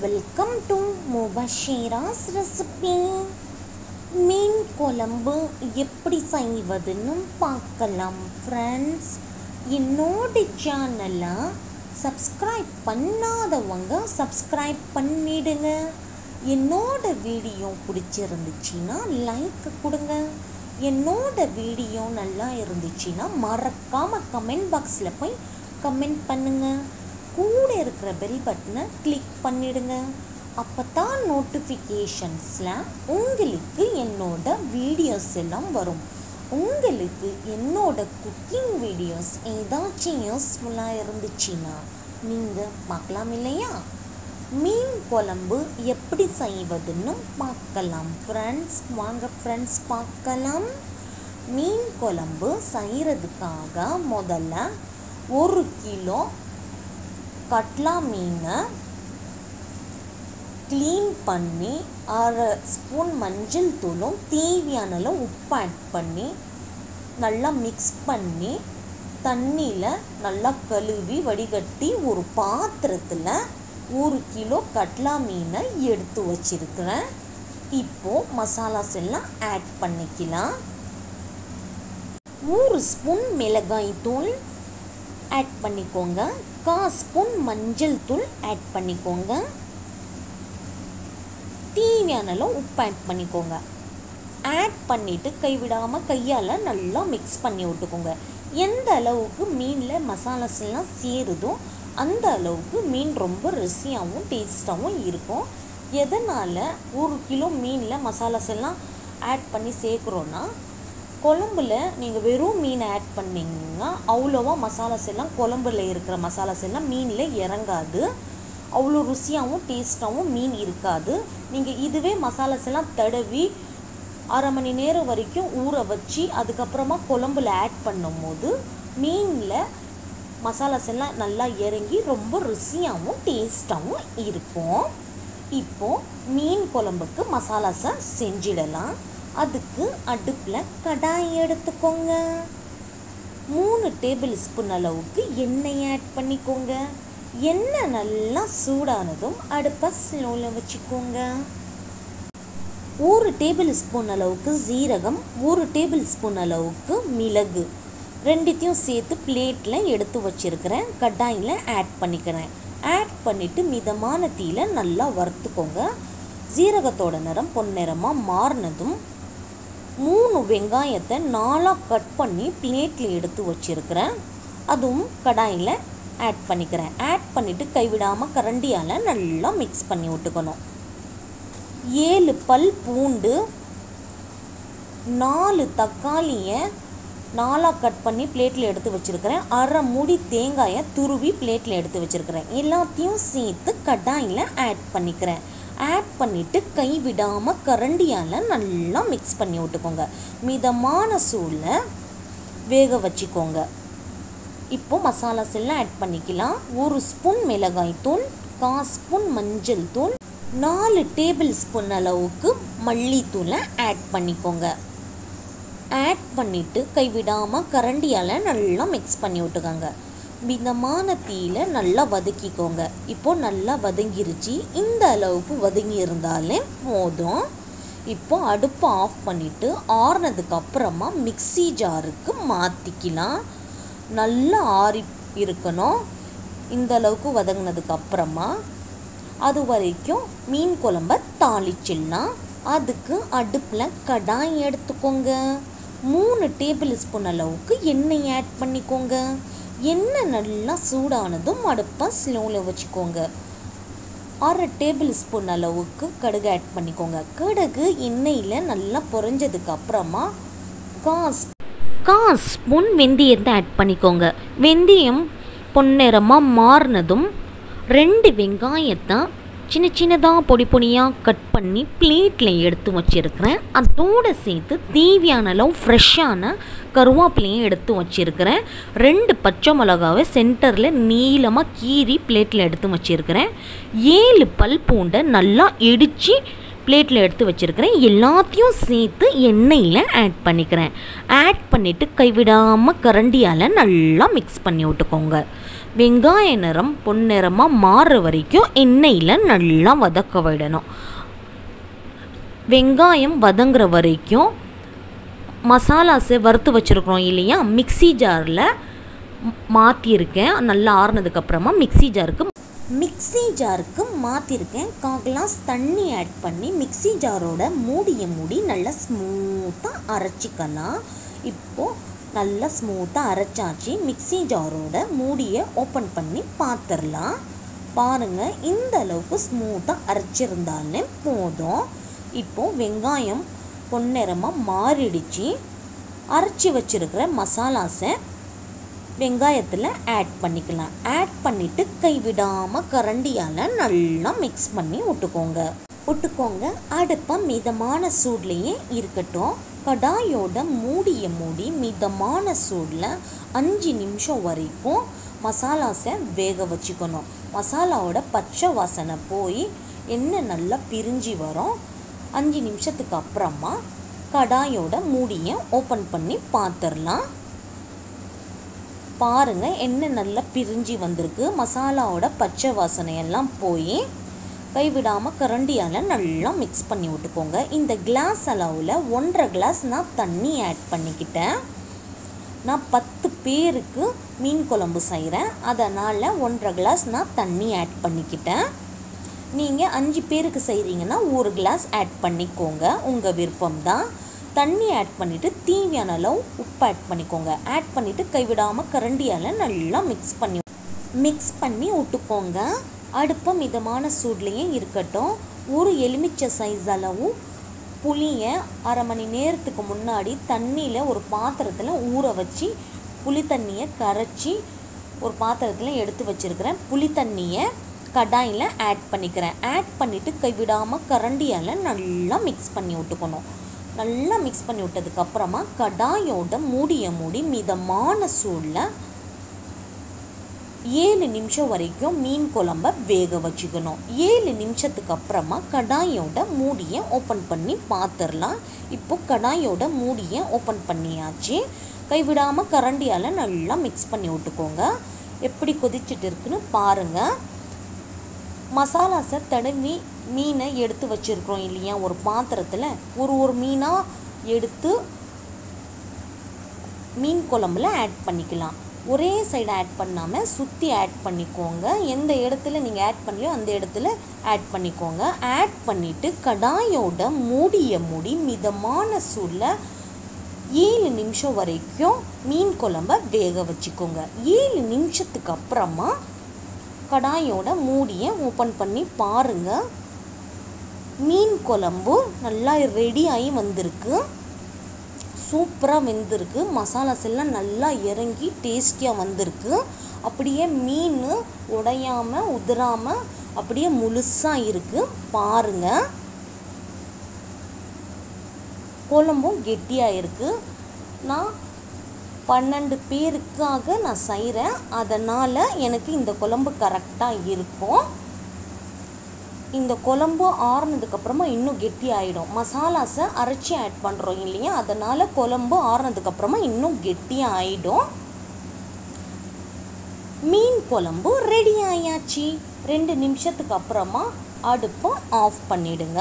welcome to Mubashira's recipe மீன் குழம்பு எப்படி செய்வதுன்னு பார்க்கலாம் ஃப்ரெண்ட்ஸ் என்னோட சேனலை சப்ஸ்கிரைப் பண்ணாதவங்க சப்ஸ்கிரைப் பண்ணிடுங்க என்னோட வீடியோ பிடிச்சிருந்துச்சின்னா லைக் கொடுங்க என்னோட வீடியோ நல்லா இருந்துச்சுன்னா மறக்காமல் கமெண்ட் பாக்ஸில் போய் கமெண்ட் பண்ணுங்கள் கூட இருக்கிற பெல் பட்டனை கிளிக் பண்ணிடுங்க அப்போ தான் நோட்டிஃபிகேஷன்ஸில் உங்களுக்கு என்னோட வீடியோஸ் எல்லாம் வரும் உங்களுக்கு என்னோட குக்கிங் வீடியோஸ் ஏதாச்சும் யூஸ்ஃபுல்லாக இருந்துச்சுன்னா நீங்கள் பார்க்கலாம் இல்லையா மீன் குழம்பு எப்படி செய்வதுன்னு பார்க்கலாம் ஃப்ரெண்ட்ஸ் வாங்க ஃப்ரெண்ட்ஸ் பார்க்கலாம் மீன் குழம்பு செய்கிறதுக்காக முதல்ல ஒரு கிலோ கட்லா மீனை க்ளீன் பண்ணி அரை ஸ்பூன் மஞ்சள் தூளும் தேவையான அளவு உப்பு ஆட் பண்ணி நல்லா மிக்ஸ் பண்ணி தண்ணியில் நல்லா கழுவி வடிகட்டி ஒரு பாத்திரத்தில் ஒரு கிலோ கட்லா மீனை எடுத்து வச்சிருக்கிறேன் இப்போது மசாலாஸ் எல்லாம் ஆட் பண்ணிக்கலாம் ஒரு ஸ்பூன் மிளகாய் தூள் ஆட் பண்ணிக்கோங்க கால் ஸ்பூன் மஞ்சள் தூள் ஆட் பண்ணிக்கோங்க தேவையான அளவு உப்பு ஆட் பண்ணிக்கோங்க ஆட் பண்ணிவிட்டு கைவிடாமல் கையால் நல்லா மிக்ஸ் பண்ணி விட்டுக்கோங்க எந்த அளவுக்கு மீனில் மசாலாஸ் எல்லாம் சேருதோ அந்த அளவுக்கு மீன் ரொம்ப ருசியாகவும் டேஸ்ட்டாகவும் இருக்கும் எதனால் ஒரு கிலோ மீனில் மசாலாஸ் எல்லாம் ஆட் பண்ணி சேர்க்குறோன்னா குழம்புல நீங்கள் வெறும் மீன் ஆட் பண்ணிங்கன்னா அவ்வளோவா மசாலாஸ் எல்லாம் குழம்புல இருக்கிற மசாலாஸ் எல்லாம் மீனில் இறங்காது அவ்வளோ ருசியாகவும் டேஸ்ட்டாகவும் மீன் இருக்காது நீங்கள் இதுவே மசாலாஸ் எல்லாம் தடவி அரை மணி நேரம் வரைக்கும் ஊற வச்சு அதுக்கப்புறமா குழம்புல ஆட் பண்ணும்போது மீனில் மசாலாஸ் எல்லாம் நல்லா இறங்கி ரொம்ப ருசியாகவும் டேஸ்ட்டாகவும் இருக்கும் இப்போது மீன் குழம்புக்கு மசாலாஸை செஞ்சிடலாம் அதுக்கு அடுப்பில் கடாய் எடுத்துக்கோங்க மூணு டேபிள் ஸ்பூன் அளவுக்கு எண்ணெய் ஆட் பண்ணிக்கோங்க எண்ணெய் நல்லா சூடானதும் அடுப்பை ஸ்லோவில் வச்சுக்கோங்க ஒரு டேபிள் ஸ்பூன் அளவுக்கு ஜீரகம் ஒரு டேபிள் ஸ்பூன் அளவுக்கு மிளகு ரெண்டுத்தையும் சேர்த்து பிளேட்டில் எடுத்து வச்சுருக்கிறேன் கடாயில் ஆட் பண்ணிக்கிறேன் ஆட் பண்ணிவிட்டு மிதமான தீயில் நல்லா வறுத்துக்கோங்க ஜீரகத்தோட நிறம் பொன்னிறமாக மாறினதும் மூணு வெங்காயத்தை நாலாக கட் பண்ணி பிளேட்டில் எடுத்து வச்சுருக்கிறேன் அதுவும் கடாயில் ஆட் பண்ணிக்கிறேன் ஆட் பண்ணிவிட்டு கைவிடாமல் கரண்டியால் நல்லா மிக்ஸ் பண்ணி விட்டுக்கணும் ஏழு பல் பூண்டு நாலு தக்காளியை நாலாக கட் பண்ணி பிளேட்டில் எடுத்து வச்சுருக்கிறேன் அரை மூடி தேங்காயை துருவி பிளேட்டில் எடுத்து வச்சுருக்கிறேன் எல்லாத்தையும் சேர்த்து கடாயில் ஆட் பண்ணிக்கிறேன் ஆட் பண்ணிவிட்டு கை விடாமல் கரண்டியால் நல்லா மிக்ஸ் பண்ணி விட்டுக்கோங்க மிதமான சூழில் வேக வச்சுக்கோங்க இப்போ மசாலாஸ் எல்லாம் ஆட் பண்ணிக்கலாம் ஒரு ஸ்பூன் மிளகாய் தூள் கால் ஸ்பூன் மஞ்சள் தூள் நாலு டேபிள் ஸ்பூன் அளவுக்கு மல்லித்தூளை ஆட் பண்ணிக்கோங்க ஆட் பண்ணிவிட்டு கைவிடாமல் கரண்டியால் நல்லா மிக்ஸ் பண்ணி விட்டுக்கோங்க மிதமான தீயில் நல்லா வதக்கிக்கோங்க இப்போது நல்லா வதங்கிருச்சு இந்த அளவுக்கு வதங்கி இருந்தாலே போதும் இப்போ அடுப்பை ஆஃப் பண்ணிவிட்டு ஆறுனதுக்கு அப்புறமா மிக்சி ஜாருக்கு மாற்றிக்கலாம் நல்லா ஆறி இருக்கணும் இந்த அளவுக்கு வதங்கினதுக்கு அப்புறமா அது வரைக்கும் மீன் குழம்ப தாளிச்சிடலாம் அதுக்கு அடுப்பில் கடாய் எடுத்துக்கோங்க மூணு டேபிள் ஸ்பூன் அளவுக்கு எண்ணெய் ஆட் பண்ணிக்கோங்க எண்ணெய் நல்லா சூடானதும் அடுப்பை ஸ்லோவில் வச்சுக்கோங்க அரை டேபிள் ஸ்பூன் அளவுக்கு கடுகு ஆட் பண்ணிக்கோங்க கடுகு எண்ணெயில் நல்லா பொரிஞ்சதுக்கு அப்புறமா காஸ் கால் ஸ்பூன் வெந்தயத்தை ஆட் பண்ணிக்கோங்க வெந்தயம் பொன்னிறமாக மாறினதும் ரெண்டு வெங்காயத்தை சின்ன சின்னதாக பொடி பொடியாக கட் பண்ணி பிளேட்டில் எடுத்து வச்சுருக்கிறேன் அதோடு சேர்த்து தேவையான அளவு ஃப்ரெஷ்ஷான கருவேப்பிலையும் எடுத்து வச்சுருக்கிறேன் ரெண்டு பச்சை மிளகாவை சென்டரில் நீளமாக கீறி பிளேட்டில் எடுத்து வச்சுருக்கிறேன் ஏழு பல் பூண்டை நல்லா இடித்து பிளேட்டில் எடுத்து வச்சுருக்கிறேன் எல்லாத்தையும் சேர்த்து எண்ணெயில் ஆட் பண்ணிக்கிறேன் ஆட் பண்ணிவிட்டு கைவிடாமல் கரண்டியால் நல்லா மிக்ஸ் பண்ணி விட்டுக்கோங்க வெங்காய நிறம் பொன்னிறமாக மாறுற வரைக்கும் எண்ணெயில் நல்லா வதக்க விடணும் வெங்காயம் வதங்குற வரைக்கும் மசாலாஸை வறுத்து வச்சுருக்குறோம் இல்லையா மிக்ஸி ஜாரில் மாற்றிருக்கேன் நல்லா ஆறுனதுக்கப்புறமா மிக்ஸி ஜாருக்கு மிக்ஸி ஜாருக்கு மாற்றிருக்கேன் கால் கிளாஸ் தண்ணி ஆட் பண்ணி மிக்ஸி ஜாரோட மூடிய மூடி நல்லா ஸ்மூத்தாக அரைச்சிக்கலாம் இப்போது நல்லா ஸ்மூத்தாக அரைச்சாச்சு மிக்ஸி ஜாரோட மூடியை ஓப்பன் பண்ணி பார்த்துடலாம் பாருங்கள் இந்த அளவுக்கு ஸ்மூத்தாக அரைச்சிருந்தாலே போதும் இப்போது வெங்காயம் பொன்னிறமாக மாறிடுச்சு அரைச்சி வச்சிருக்கிற மசாலாஸை வெங்காயத்தில் ஆட் பண்ணிக்கலாம் ஆட் பண்ணிவிட்டு கைவிடாமல் கரண்டியால் நல்லா மிக்ஸ் பண்ணி விட்டுக்கோங்க விட்டுக்கோங்க அடுப்பை மிதமான சூட்லேயே இருக்கட்டும் கடாயோட மூடிய மூடி மிதமான சூடில் அஞ்சு நிமிஷம் வரைக்கும் மசாலாஸை வேக வச்சுக்கணும் மசாலாவோட பச்சை வாசனை போய் எண்ணெய் நல்லா பிரிஞ்சு வரும் அஞ்சு நிமிஷத்துக்கு அப்புறமா கடாயோட மூடியை ஓப்பன் பண்ணி பார்த்துடலாம் பாருங்க எண்ணெய் நல்லா பிரிஞ்சு வந்திருக்கு மசாலாவோட பச்சை வாசனை எல்லாம் போய் கைவிடாமல் கரண்டியால் நல்லா மிக்ஸ் பண்ணி விட்டுக்கோங்க இந்த கிளாஸ் அளவில் ஒன்றரை கிளாஸ் நான் தண்ணி ஆட் பண்ணிக்கிட்டேன் நான் பத்து பேருக்கு மீன் குழம்பு செய்கிறேன் அதனால் ஒன்றரை கிளாஸ் நான் தண்ணி ஆட் பண்ணிக்கிட்டேன் நீங்கள் அஞ்சு பேருக்கு செய்கிறீங்கன்னா ஒரு கிளாஸ் ஆட் பண்ணிக்கோங்க உங்கள் விருப்பம் தான் தண்ணி ஆட் பண்ணிவிட்டு தீவியான அளவு உப்பு ஆட் பண்ணிக்கோங்க ஆட் பண்ணிவிட்டு கைவிடாமல் கரண்டியால் நல்லா மிக்ஸ் பண்ணி மிக்ஸ் பண்ணி விட்டுக்கோங்க அடுப்பை மிதமான சூட்லேயே இருக்கட்டும் ஒரு எலுமிச்சை சைஸ் அளவு புளியை அரை மணி நேரத்துக்கு முன்னாடி தண்ணியில் ஒரு பாத்திரத்தில் ஊற வச்சு புளி தண்ணியை கரைச்சி ஒரு பாத்திரத்தில் எடுத்து வச்சுருக்கிறேன் புளி தண்ணியை கடாயில் ஆட் பண்ணிக்கிறேன் ஆட் பண்ணிவிட்டு கைவிடாமல் கரண்டியால் நல்லா மிக்ஸ் பண்ணி விட்டுக்கணும் நல்லா மிக்ஸ் பண்ணி விட்டதுக்கப்புறமா கடாயோட மூடிய மூடி மிதமான சூடில் ஏழு நிமிஷம் வரைக்கும் மீன் குழம்ப வேக வச்சுக்கணும் ஏழு நிமிஷத்துக்கு அப்புறமா கடாயோட மூடியை ஓப்பன் பண்ணி பார்த்துடலாம் இப்போ கடாயோட மூடியை ஓப்பன் பண்ணியாச்சு கைவிடாமல் கரண்டியால் நல்லா மிக்ஸ் பண்ணி விட்டுக்கோங்க எப்படி கொதிச்சிட்டு இருக்குன்னு பாருங்கள் மசாலாஸை தடவி மீனை எடுத்து வச்சுருக்குறோம் இல்லையா ஒரு பாத்திரத்தில் ஒரு ஒரு மீனாக எடுத்து மீன் குழம்புல ஆட் பண்ணிக்கலாம் ஒரே சைடு ஆட் பண்ணாமல் சுற்றி ஆட் பண்ணிக்கோங்க எந்த இடத்துல நீங்கள் ஆட் பண்ணலையோ அந்த இடத்துல ஆட் பண்ணிக்கோங்க ஆட் பண்ணிவிட்டு கடாயோட மூடிய மூடி மிதமான சூடில் ஏழு நிமிஷம் வரைக்கும் மீன் குழம்ப வேக வச்சுக்கோங்க ஏழு நிமிஷத்துக்கு அப்புறமா கடாயோட மூடியை ஓப்பன் பண்ணி பாருங்கள் மீன் குழம்பு நல்லா ரெடி ஆகி வந்திருக்கு சூப்பராக வெந்திருக்கு மசாலாஸ் எல்லாம் நல்லா இறங்கி டேஸ்டியாக வந்திருக்கு அப்படியே மீன் உடையாமல் உதிராமல் அப்படியே முழுசாக இருக்குது பாருங்கள் குழம்பும் கெட்டியாக இருக்குது நான் பன்னெண்டு பேருக்காக நான் செய்கிறேன் அதனால் எனக்கு இந்த குழம்பு கரெக்டாக இருக்கும் இந்த குழம்பு ஆறுனதுக்கப்புறமா இன்னும் கெட்டி ஆகிடும் மசாலாஸை அரைச்சி ஆட் பண்ணுறோம் இல்லையா அதனால் குழம்பு ஆறுனதுக்கப்புறமா இன்னும் கெட்டியாக ஆகிடும் மீன் குழம்பு ரெடி ஆயாச்சு ரெண்டு நிமிஷத்துக்கு அப்புறமா அடுப்பை ஆஃப் பண்ணிடுங்க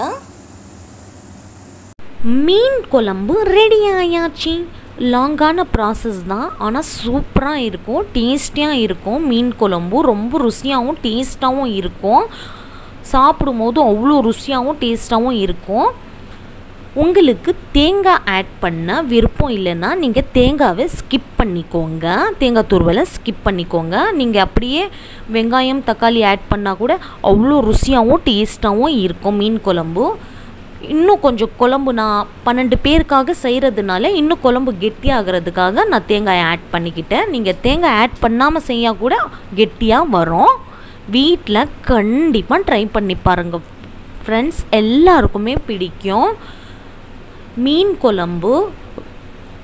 மீன் குழம்பு ரெடி ஆயாச்சு லாங்கான ப்ராசஸ் தான் ஆனால் சூப்பராக இருக்கும் டேஸ்டியாக இருக்கும் மீன் குழம்பு ரொம்ப ருசியாகவும் டேஸ்ட்டாகவும் இருக்கும் சாப்பிடும்போது அவ்வளோ ருசியாகவும் டேஸ்ட்டாகவும் இருக்கும் உங்களுக்கு தேங்காய் ஆட் பண்ண விருப்பம் இல்லைன்னா நீங்கள் தேங்காவை ஸ்கிப் பண்ணிக்கோங்க தேங்காய் துருவலை ஸ்கிப் பண்ணிக்கோங்க நீங்கள் அப்படியே வெங்காயம் தக்காளி ஆட் பண்ணால் கூட அவ்வளோ ருசியாகவும் டேஸ்ட்டாகவும் இருக்கும் மீன் குழம்பு இன்னும் கொஞ்சம் குழம்பு நான் பன்னெண்டு பேருக்காக செய்கிறதுனால இன்னும் குழம்பு கெட்டியாகிறதுக்காக நான் தேங்காயை ஆட் பண்ணிக்கிட்டேன் நீங்கள் தேங்காய் ஆட் பண்ணாமல் செய்யால் கூட கெட்டியாக வரும் வீட்டில் கண்டிப்பாக ட்ரை பண்ணி பாருங்கள் ஃப்ரெண்ட்ஸ் எல்லாருக்குமே பிடிக்கும் மீன் குழம்பு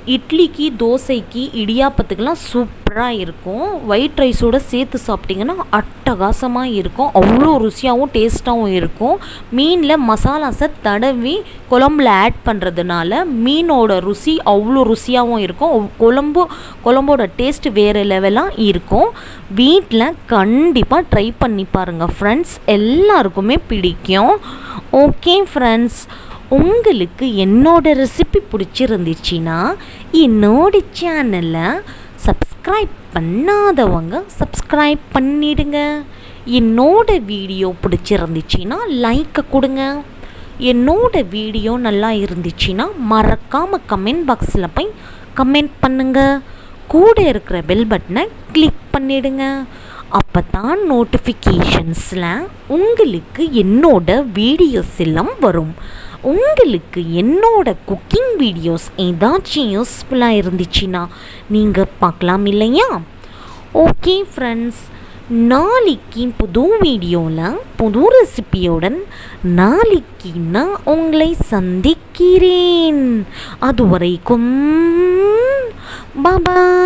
இட்லிக்கு தோசைக்கு இடியாப்பத்துக்கெல்லாம் சூப்பராக இருக்கும் ஒயிட் ரைஸோட சேர்த்து சாப்பிட்டிங்கன்னா அட்டகாசமாக இருக்கும் அவ்வளோ ருசியாகவும் டேஸ்ட்டாகவும் இருக்கும் மீனில் மசாலாஸை தடவி குழம்புல ஆட் பண்ணுறதுனால மீனோட ருசி அவ்வளோ ருசியாகவும் இருக்கும் குழம்பு குழம்போட டேஸ்ட் வேறு லெவலாக இருக்கும் வீட்டில் கண்டிப்பாக ட்ரை பண்ணி பாருங்கள் ஃப்ரெண்ட்ஸ் எல்லாருக்குமே பிடிக்கும் ஓகே ஃப்ரெண்ட்ஸ் உங்களுக்கு என்னோட ரெசிபி பிடிச்சிருந்துச்சின்னா என்னோட சேனலை சப்ஸ்கிரைப் பண்ணாதவங்க சப்ஸ்கிரைப் பண்ணிடுங்க என்னோட வீடியோ பிடிச்சிருந்துச்சின்னா லைக்கை கொடுங்க என்னோட வீடியோ நல்லா இருந்துச்சுன்னா மறக்காமல் கமெண்ட் பாக்ஸில் போய் கமெண்ட் பண்ணுங்க கூட இருக்கிற பெல் பட்டனை கிளிக் பண்ணிடுங்க அப்போ தான் நோட்டிஃபிகேஷன்ஸில் உங்களுக்கு என்னோட வீடியோஸ் எல்லாம் வரும் உங்களுக்கு என்னோட குக்கிங் வீடியோஸ் ஏதாச்சும் யூஸ்ஃபுல்லாக இருந்துச்சுன்னா நீங்கள் பார்க்கலாம் இல்லையா ஓகே ஃப்ரெண்ட்ஸ் நாளைக்கு புது வீடியோவில் புது ரெசிபியுடன் நாளைக்கு நான் உங்களை சந்திக்கிறேன் அது வரைக்கும் பாபா